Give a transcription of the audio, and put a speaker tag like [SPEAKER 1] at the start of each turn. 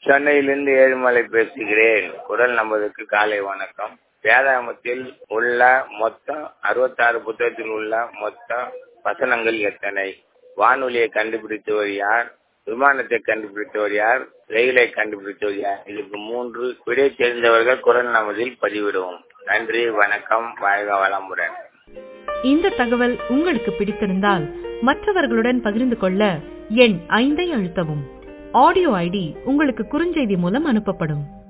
[SPEAKER 1] சென்னையிலிருந்து ஏழுமலை பேசுகிறேன் குரல் நமதுக்கு காலை வணக்கம் வேதாகமத்தில் உள்ள மொத்தம் அறுபத்தாறு புத்தகத்தில் உள்ள மொத்த வசனங்கள் எத்தனை வானொலியை கண்டுபிடித்தவர் யார் விமானத்தை கண்டுபிடித்தவர் யார் ரயிலை கண்டுபிடித்தவர் யார் இதுக்கு மூன்று விடை தெரிந்தவர்கள் குரல் நமதில் பதிவிடுவோம் நன்றி வணக்கம் வாழ்க வளமுடன்
[SPEAKER 2] இந்த தகவல் உங்களுக்கு பிடித்திருந்தால் மற்றவர்களுடன் பகிர்ந்து கொள்ள எண் ஐந்தை அழுத்தவும் ஆடியோ ஐடி உங்களுக்கு குறுஞ்செய்தி மூலம் அனுப்பப்படும்